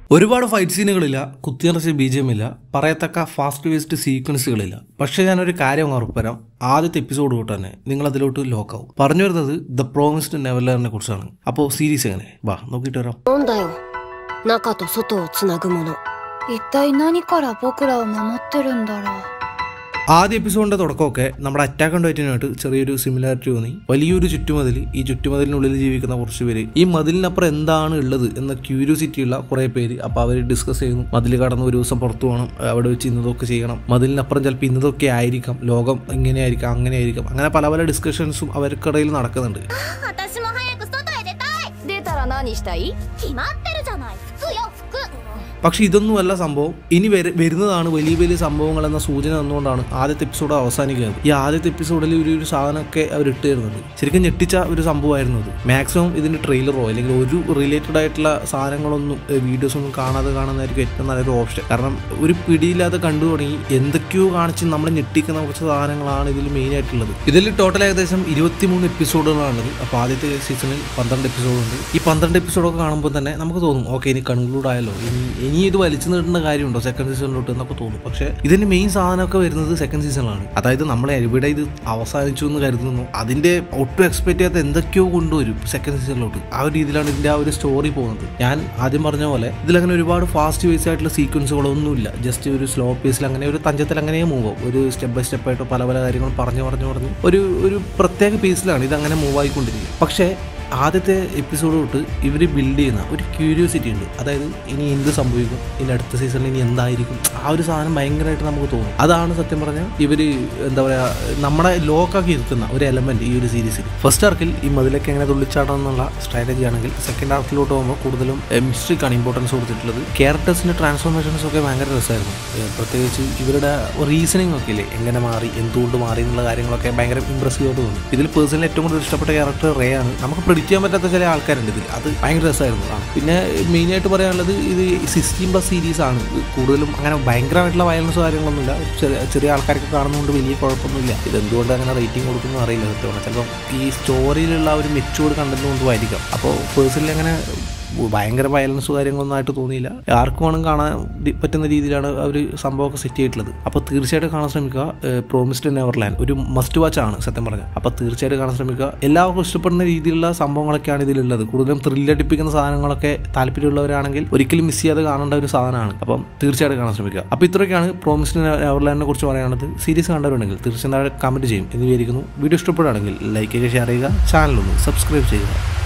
ഒരുപാട് ഫൈറ്റ് സീനുകളില്ല കുത്തിയറച്ച ബീജം ഇല്ല പറയത്തക്ക ഫാസ്റ്റ് വേസ്റ്റ് സീക്വൻസുകളില്ല പക്ഷേ ഞാനൊരു കാര്യം ഉറപ്പുവരാം ആദ്യത്തെ എപ്പിസോഡ് തൊട്ട് തന്നെ നിങ്ങൾ അതിലോട്ട് ലോക്കാവും പറഞ്ഞു വരുന്നത് ദ പ്രോമിസ്ഡ് നെവർലെയറിനെ കുറിച്ചാണ് അപ്പോൾ സീരീസ് എങ്ങനെ വാ നോക്കിയിട്ട് വരാം なんだよ中と外をつなぐもの一体何から僕らを守ってるんだろう ആദ്യ എപ്പിസോഡിന്റെ തുടക്കമൊക്കെ നമ്മുടെ അറ്റാക്ക് ആൻഡ് വൈറ്റിനായിട്ട് ചെറിയൊരു സിമിലാരിറ്റി തോന്നി വലിയൊരു ചുറ്റുമതിൽ ഈ ചുറ്റുമതിലിനുള്ളിൽ ജീവിക്കുന്ന കുറച്ച് പേര് ഈ മതിലിനപ്പുറം എന്താണ് ഉള്ളത് എന്ന ക്യൂരിയോസിറ്റി ഉള്ള കുറെ പേര് അപ്പൊ അവർ ഡിസ്കസ് ചെയ്യുന്നു മതിൽ കടന്ന് ഒരു ദിവസം പുറത്തു പോകണം അവിടെ വെച്ച് ഇന്നതൊക്കെ ചെയ്യണം മതിലിനപ്പുറം ചിലപ്പോൾ ഇന്നതൊക്കെ ആയിരിക്കാം ലോകം ഇങ്ങനെയായിരിക്കാം അങ്ങനെ ആയിരിക്കാം അങ്ങനെ പല പല ഡിസ്കഷൻസും അവർക്കിടയിൽ നടക്കുന്നുണ്ട് 私も早く外へ出たい出たら何したい決まってるじゃない服よ服 പക്ഷെ ഇതൊന്നുമല്ല സംഭവം ഇനി വര വരുന്നതാണ് വലിയ വലിയ സംഭവങ്ങൾ എന്ന സൂചന തന്നുകൊണ്ടാണ് ആദ്യത്തെ എപ്പിസോഡ് അവസാനിക്കുന്നത് ഈ ആദ്യത്തെ എപ്പിസോഡിൽ ഒരു ഒരു സാധനമൊക്കെ അവർ ഇട്ട് തരുന്നത് ശരിക്കും ഞെട്ടിച്ച ഒരു സംഭവമായിരുന്നു അത് മാക്സിമം ഇതിന്റെ ട്രെയിലറോ അല്ലെങ്കിൽ ഒരു റിലേറ്റഡ് ആയിട്ടുള്ള സാധനങ്ങളൊന്നും വീഡിയോസ് ഒന്നും കാണാതെ കാണുന്നതായിരിക്കും ഏറ്റവും നല്ലൊരു ഓപ്ഷൻ കാരണം ഒരു പിടിയില്ലാതെ കണ്ടു തുടങ്ങി എന്തൊക്കെയോ കാണിച്ച് നമ്മളെ ഞെട്ടിക്കുന്ന കുറച്ച് സാധനങ്ങളാണ് ഇതിൽ മെയിൻ ആയിട്ടുള്ളത് ഇതിൽ ടോട്ടൽ ഏകദേശം ഇരുപത്തിമൂന്ന് എപ്പിസോഡുകളാണുള്ളത് അപ്പോൾ ആദ്യത്തെ സീസണിൽ പന്ത്രണ്ട് എപ്പിസോഡുണ്ട് ഈ പന്ത്രണ്ട് എപ്പിസോഡൊക്കെ കാണുമ്പോൾ തന്നെ നമുക്ക് തോന്നും ഓക്കെ ഇനി കൺക്ലൂഡ് ആയല്ലോ ഇനി ഇനി ഇത് വലിച്ചു നീട്ടേണ്ട കാര്യമുണ്ടോ സെക്കൻഡ് സീസണിലോട്ട് എന്നൊക്കെ തോന്നും പക്ഷേ ഇതിന്റെ മെയിൻ സാധനമൊക്കെ വരുന്നത് സെക്കൻഡ് സീസണിലാണ് അതായത് നമ്മൾ എവിടെ ഇത് അവസാനിച്ചു എന്ന് കരുതുന്നു അതിന്റെ ഒട്ടും എക്സ്പെക്ട് ചെയ്യാത്ത എന്തൊക്കെയോ കൊണ്ടുവരും സെക്കൻഡ് സീസണിലോട്ട് ആ ഒരു രീതിയിലാണ് ഇതിന്റെ ആ ഒരു സ്റ്റോറി പോകുന്നത് ഞാൻ ആദ്യം പറഞ്ഞ പോലെ ഇതിലങ്ങനെ ഒരുപാട് ഫാസ്റ്റ് വേസ് ആയിട്ടുള്ള സീക്വൻസുകളൊന്നുമില്ല ജസ്റ്റ് ഒരു സ്ലോ പേസിൽ അങ്ങനെ ഒരു തഞ്ചത്തിൽ അങ്ങനെ മൂവ് ആവും ഒരു സ്റ്റെപ്പ് ബൈ സ്റ്റെപ്പ് ആയിട്ട് പല പല കാര്യങ്ങൾ പറഞ്ഞു പറഞ്ഞു പറഞ്ഞു ഒരു ഒരു പ്രത്യേക പേസിലാണ് ഇത് അങ്ങനെ മൂവ് ആയിക്കൊണ്ടിരിക്കുന്നത് പക്ഷേ ആദ്യത്തെ എപ്പിസോഡ് തൊട്ട് ഇവർ ബിൽഡ് ചെയ്യുന്ന ഒരു ക്യൂരിയോസിറ്റി ഉണ്ട് അതായത് ഇനി എന്ത് സംഭവിക്കും ഇനി അടുത്ത സീസണിൽ ഇനി എന്തായിരിക്കും ആ ഒരു സാധനം ഭയങ്കരമായിട്ട് നമുക്ക് തോന്നും അതാണ് സത്യം പറഞ്ഞാൽ ഇവർ എന്താ പറയുക നമ്മുടെ ലോക്കാക്കി ഇരുത്തുന്ന ഒരു എലമെന്റ് ഈ ഒരു സീരീസിൽ ഫസ്റ്റ് ആർക്കിൽ ഈ മതിലൊക്കെ എങ്ങനെ തുള്ളിച്ചാടണം എന്നുള്ള സ്ട്രാറ്റജി ആണെങ്കിൽ സെക്കൻഡ് ആർക്കിലോട്ട് പോകുമ്പോൾ കൂടുതലും മിസ്റ്ററിക്കാണ് ഇമ്പോർട്ടൻസ് കൊടുത്തിട്ടുള്ളത് ക്യാരക്ടേഴ്സിന്റെ ട്രാൻസ്ഫോർമേഷൻസ് ഒക്കെ ഭയങ്കര രസമായിരുന്നു ഏഹ് പ്രത്യേകിച്ച് ഇവരുടെ റീസണിങ് ഒക്കെ ഇല്ലേ എങ്ങനെ മാറി എന്തുകൊണ്ട് മാറി എന്നുള്ള കാര്യങ്ങളൊക്കെ ഭയങ്കര ഇമ്പ്രസീവ് ആയിട്ട് തോന്നി ഇതിൽ പേഴ്സണലി ഏറ്റവും കൂടുതൽ ഇഷ്ടപ്പെട്ട ക്യാരക്ടർ റേ ആണ് നമുക്ക് പ്രിഡിക്റ്റ് ചെയ്യാൻ പറ്റാത്ത ചില ആൾക്കാരുണ്ട് ഇതിൽ അത് ഭയങ്കര രസമായിരുന്നു ആ. പിന്നെ മെയിനായിട്ട് പറയാനുള്ളത് ഇത് സിക്സ്റ്റീൻ പ്ലസ് സീരീസ് ആണ് ഇത് കൂടുതലും അങ്ങനെ ഭയങ്കരമായിട്ടുള്ള വയലൻസ് കാര്യങ്ങളൊന്നുമില്ല ചെറിയ ചെറിയ ആൾക്കാർക്ക് കാണുന്നതുകൊണ്ട് വലിയ കുഴപ്പമൊന്നുമില്ല ഇത് എന്തുകൊണ്ട് അങ്ങനെ റേറ്റിംഗ് കൊടുക്കുന്നു അറിയില്ല സത്യമാണ് ചിലപ്പം ഈ സ്റ്റോറിയിലുള്ള ആ ഒരു മെച്ചൂർഡ് കണ്ടന്റ് കൊണ്ടും ആയിരിക്കാം അപ്പോൾ പേഴ്സണലി അങ്ങനെ ഭയങ്കര വയലൻസ് കാര്യങ്ങളൊന്നും ആയിട്ട് തോന്നിയില്ല ആർക്കും വേണം കാണാൻ ദി- പറ്റുന്ന രീതിയിലാണ് അവർ സംഭവമൊക്കെ സെറ്റ് ചെയ്തിട്ടുള്ളത് അപ്പോൾ തീർച്ചയായിട്ടും കാണാൻ ശ്രമിക്കുക പ്രോമിസ്ഡ് നെവർലാൻഡ് ഒരു മസ്റ്റ് വാച്ച് ആണ് സത്യം പറഞ്ഞാൽ അപ്പോൾ തീർച്ചയായിട്ടും കാണാൻ ശ്രമിക്കുക എല്ലാവർക്കും ഇഷ്ടപ്പെടുന്ന രീതിയിലുള്ള സംഭവങ്ങളൊക്കെയാണ് ഇതിലുള്ളത് കൂടുതലും ത്രില്ലടിപ്പിക്കുന്ന സാധനങ്ങളൊക്കെ താല്പര്യമുള്ളവരാണെങ്കിൽ ഒരിക്കലും മിസ് ചെയ്യാതെ കാണേണ്ട ഒരു സാധനമാണ് അപ്പം തീർച്ചയായിട്ടും കാണാൻ ശ്രമിക്കുക അപ്പോൾ ഇത്രയൊക്കെയാണ് പ്രോമിസ്ഡ് നെവർലാൻഡിനെ കുറിച്ച് പറയാനുള്ളത് സീരീസ് കണ്ടവരുണ്ടെങ്കിൽ തീർച്ചയായും കമൻറ്റ് ചെയ്യും എന്ന് വിചാരിക്കുന്നു വീഡിയോ ഇഷ്ടപ്പെടുകയാണെങ്കിൽ ലൈക്ക് ചെയ്യുക ഷെയർ ചെയ്യുക ചാനലൊന്ന് സബ്സ്ക്രൈബ് ചെയ്യുക